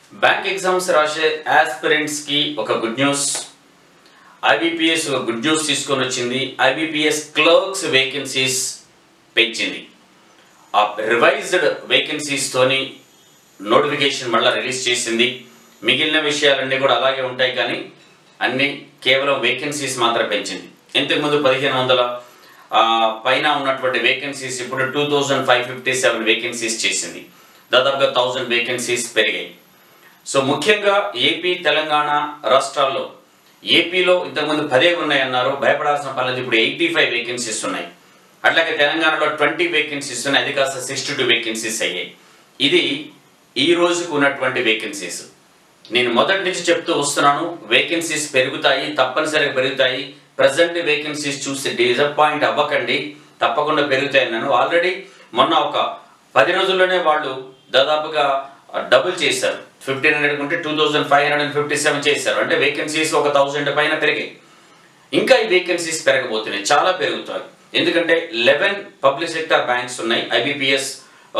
bank exams రాసే aspirants కి ఒక గుడ్ న్యూస్ ఐబీపీఎస్ ఒక గుడ్ న్యూస్ తీసుకొని వచ్చింది ఐబీపీఎస్ క్లర్క్స్ వేకెన్సీస్ పెంచింది ఆ రివైజ్డ్ వేకెన్సీస్ తోని నోటిఫికేషన్ మళ్ళీ రిలీజ్ చేసింది మిగిలిన విషయాలన్నీ కూడా అలాగే ఉంటాయి కానీ అన్ని కేవలం వేకెన్సీస్ మాత్రం పెంచింది ఇంతకుముందు పదిహేను వందల ఆ, పైన ఉన్నటువంటి వేకెన్సీస్ ఇప్పుడు two thousand five fifty seven vacancies చేసింది దాదాపుగా థౌజండ్ వేకెన్సీస్ పెరిగాయి సో ముఖ్యంగా ఏపీ తెలంగాణ రాష్ట్రాల్లో ఏపీలో ఇంతకుముందు పదే ఉన్నాయన్నారు భయపడాల్సిన పనులు ఇప్పుడు ఎయిటీ ఫైవ్ వేకెన్సీస్ ఉన్నాయి అట్లాగే తెలంగాణలో ట్వంటీ వేకెన్సీస్ ఉన్నాయి అది కాస్త సిక్స్టీ టూ వేకెన్సీస్ అయ్యాయి ఇది ఈ రోజుకు ఉన్నటువంటి వేకెన్సీస్ నేను మొదటి నుంచి చెప్తూ వస్తున్నాను వేకెన్సీస్ పెరుగుతాయి తప్పనిసరిగా పెరుగుతాయి ప్రజెంట్ వేకెన్సీస్ చూసి డిసప్పాయింట్ అవ్వకండి తప్పకుండా పెరుగుతాయి అన్నాను ఆల్రెడీ మొన్న ఒక పది రోజుల్లోనే వాళ్ళు దాదాపుగా డబుల్ చేశారు ఫిఫ్టీన్ హండ్రెడ్ ఉంటే two thousand five hundred and fifty seven చేశారు అంటే వేకెన్సీస్ ఒక థౌజండ్ పైన పెరిగాయి ఇంకా ఈ వేకెన్సీస్ పెరగబోతున్నాయి చాలా పెరుగుతాయి ఎందుకంటే లెవెన్ పబ్లిక్ సెక్టర్ బ్యాంక్స్ ఉన్నాయి ఐబీపీఎస్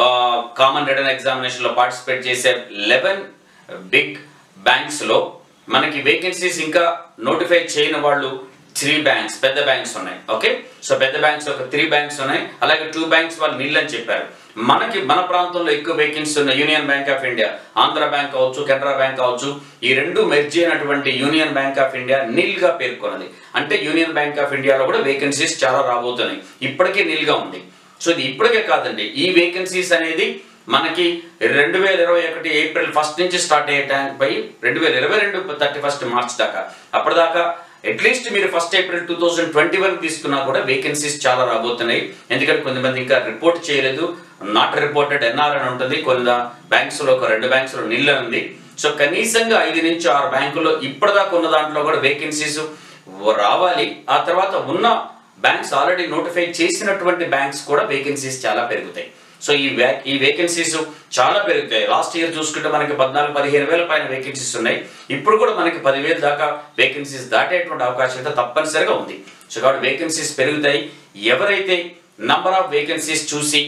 కామన్ రిటర్న్ ఎగ్జామినేషన్ లో పార్టిసిపేట్ చేసే లెవెన్ బిగ్ బ్యాంక్స్ లో మనకి వేకెన్సీస్ ఇంకా నోటిఫై చేయని వాళ్ళు త్రీ బ్యాంక్స్ పెద్ద బ్యాంక్స్ ఉన్నాయి ఓకే సో పెద్ద బ్యాంక్స్ ఒక త్రీ బ్యాంక్స్ ఉన్నాయి అలాగే టూ బ్యాంక్స్ వాళ్ళు నీళ్ళు అని చెప్పారు మనకి మన ప్రాంతంలో ఎక్కువ వేకెన్సీ ఉన్న Union Bank of India Andhra bank కావచ్చు కెనరా బ్యాంక్ కావచ్చు ఈ రెండు మెర్జ్ అయినటువంటి Union Bank of India nil గా పేర్కొన్నది అంటే యూనియన్ బ్యాంక్ ఆఫ్ ఇండియాలో కూడా వేకెన్సీస్ చాలా రాబోతున్నాయి ఇప్పటికే నీల్ గా ఉంది సో ఇది ఇప్పటికే కాదండి ఈ వేకెన్సీస్ అనేది మనకి రెండు వేల ఇరవై ఒకటి ఏప్రిల్ ఫస్ట్ నుంచి స్టార్ట్ అయ్యే టైం పై రెండు వేల ఇరవై రెండు థర్టీ ఫస్ట్ మార్చ్ దాకా అప్పటిదాకా అట్లీస్ట్ మీరు first April two thousand twenty వరకు తీసుకున్నా కూడా వేకెన్సీస్ చాలా రాబోతున్నాయి ఎందుకంటే కొంతమంది ఇంకా రిపోర్ట్ చేయలేదు నాట్ రిపోర్టెడ్ ఎన్ఆర్ అని ఉంటుంది కొంత బ్యాంక్స్ లో ఒక రెండు బ్యాంక్స్ లో నిల్ అని ఉంది సో కనీసంగా ఐదు నుంచి ఆరు బ్యాంకుల్లో ఇప్పటిదాకా ఉన్న దాంట్లో కూడా వేకెన్సీస్ రావాలి ఆ తర్వాత ఉన్న బ్యాంక్స్ ఆల్రెడీ నోటిఫై చేసినటువంటి బ్యాంక్స్ కూడా వేకెన్సీస్ చాలా పెరుగుతాయి సో ఈ వే ఈ వేకెన్సీస్ చాలా పెరుగుతాయి లాస్ట్ ఇయర్ చూసుకుంటే మనకి పద్నాలుగు పదిహేను వేల పైన వేకెన్సీస్ ఉన్నాయి ఇప్పుడు కూడా మనకి పదివేలు దాకా వేకెన్సీస్ దాటేటువంటి అవకాశం అయితే తప్పనిసరిగా ఉంది సో కాబట్టి వేకెన్సీస్ పెరుగుతాయి ఎవరైతే నంబర్ ఆఫ్ వేకెన్సీస్ చూసి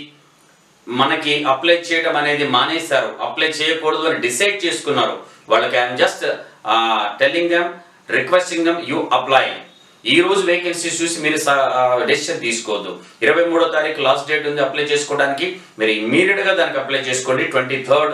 మనకి అప్లై చేయడం అనేది మానేశారు అప్లై చేయకూడదు అని డిసైడ్ చేసుకున్నారు వాళ్ళకి I'm just telling them requesting them you apply ఈ రోజు వేకెన్సీస్ చూసి మీరు డెసిషన్ తీసుకోవద్దు ఇరవై మూడో తారీఖు లాస్ట్ డేట్ ఉంది అప్లై చేసుకోవడానికి మీరు ఇమ్మీడియట్ గా దానికి అప్లై చేసుకోండి ట్వంటీ థర్డ్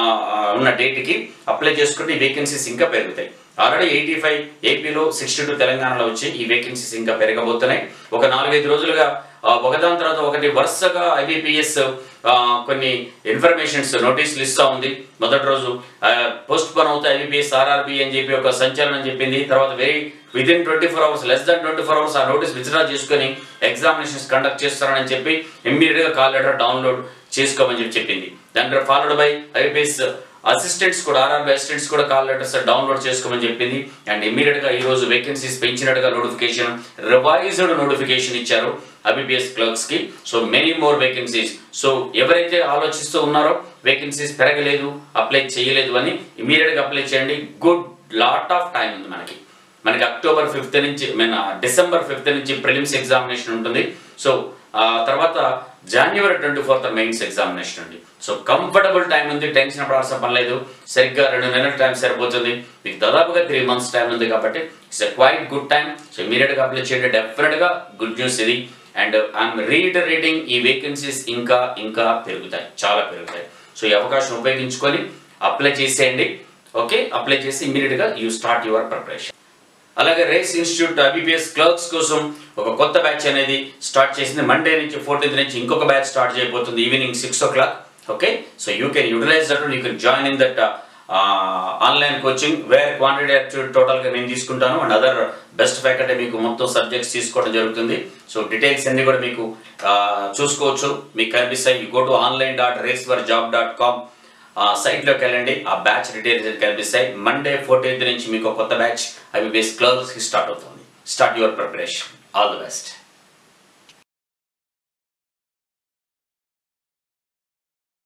ఉన్న డేట్ కి అప్లై చేసుకుంటే ఈ వేకెన్సీస్ ఇంకా పెరుగుతాయి ఆల్రెడీ ఎయిటీ ఫైవ్ ఏపీలో సిక్స్టీ టూ తెలంగాణలో వచ్చి ఈ వేకెన్సీస్ ఇంకా పెరగబోతున్నాయి ఒక నాలుగైదు రోజులుగా ఆ, ఒకదాని తర్వాత ఒకటి వరుసగా ఐబీపీఎస్ కొన్ని ఇన్ఫర్మేషన్స్ నోటీసులు ఇస్తా ఉంది మొదటి రోజు పోస్ట్ పోన్ అవుతాయి ఐబీపీఎస్ ఆర్ఆర్బి అని చెప్పి ఒక సంచలనం చెప్పింది తర్వాత very within twenty four hours less than twenty four hours ఆ నోటీస్ విత్డ్రా చేసుకొని ఎగ్జామినేషన్స్ కండక్ట్ చేస్తారని చెప్పి ఇమ్మీడియట్ గా కాల్ లెటర్ డౌన్లోడ్ చేసుకోమని చెప్పి చెప్పింది దాంట్లో ఫాలోడ్ బై ఐబీఎస్ అసిస్టెంట్స్ కూడా ఆర్ఆర్బి అసిస్టెంట్స్ కూడా కాల్ లెటర్స్ డౌన్లోడ్ చేసుకోమని చెప్పింది అండ్ ఇమీడియట్ గా ఈ రోజు వేకెన్సీస్ పెంచినట్టుగా నోటిఫికేషన్ రివైజ్డ్ నోటిఫికేషన్ ఇచ్చారు ఐబిపిఎస్ క్లర్క్స్ కి so many more vacancies so ఎవరైతే ఆలోచిస్తూ ఉన్నారో వేకెన్సీస్ పెరగలేదు అప్లై చేయలేదు అని ఇమీడియట్ గా అప్లై చేయండి గుడ్ లాట్ ఆఫ్ టైం ఉంది మనకి మనకి అక్టోబర్ ఫిఫ్త్ నుంచి మన డిసెంబర్ ఫిఫ్త్ నుంచి ప్రిలిమ్స్ ఎగ్జామినేషన్ ఉంటుంది సో ఆ తర్వాత January twenty fourth mains examination ఉంది సో కంఫర్టబుల్ టైం ఉంది టెన్షన్ పడాల్సిన పని లేదు సరిగ్గా రెండు నెలల టైం సరిపోతుంది మీకు దాదాపుగా త్రీ మంత్స్ టైం ఉంది కాబట్టి it's a quite good time so immediate గా అప్లై చేయండి డెఫినెట్ గా గుడ్ న్యూస్ ఇది అండ్ ఐఎమ్ రీడరేటింగ్ ఈ వేకెన్సీస్ ఇంకా ఇంకా పెరుగుతాయి చాలా పెరుగుతాయి సో ఈ అవకాశం ఉపయోగించుకొని అప్లై చేసేయండి ఓకే అప్లై చేసి ఇమీడియట్ గా యూ స్టార్ట్ యువర్ ప్రిపరేషన్ అలాగే రేస్ ఇన్స్టిట్యూట్ ఐబీపీఎస్ క్లర్క్స్ కోసం ఒక కొత్త బ్యాచ్ అనేది స్టార్ట్ చేసింది మండే నుంచి ఫోర్టీన్త్ నుంచి ఇంకొక బ్యాచ్ స్టార్ట్ చేయబోతుంది evening six o'clock okay so you can utilize that you can join in that online coaching where quantity actual టోటల్గా నేను తీసుకుంటాను అండ్ అదర్ బెస్ట్ ఫ్యాకల్టీ మీకు మొత్తం సబ్జెక్ట్స్ తీసుకోవడం జరుగుతుంది సో డీటెయిల్స్ అన్ని కూడా మీకు ఆ, చూసుకోవచ్చు మీకు కనిపిస్తాయి you go to online dot race your job dot com సైట్లోకి వెళ్ళండి ఆ బ్యాచ్ డీటెయిల్స్ కనిపిస్తాయి మండే ఫోర్టీన్త్ నుంచి మీకు ఒక కొత్త బ్యాచ్ ఐబీబీఎస్ క్లర్క్స్ స్టార్ట్ అవుతుంది start your preparation all the best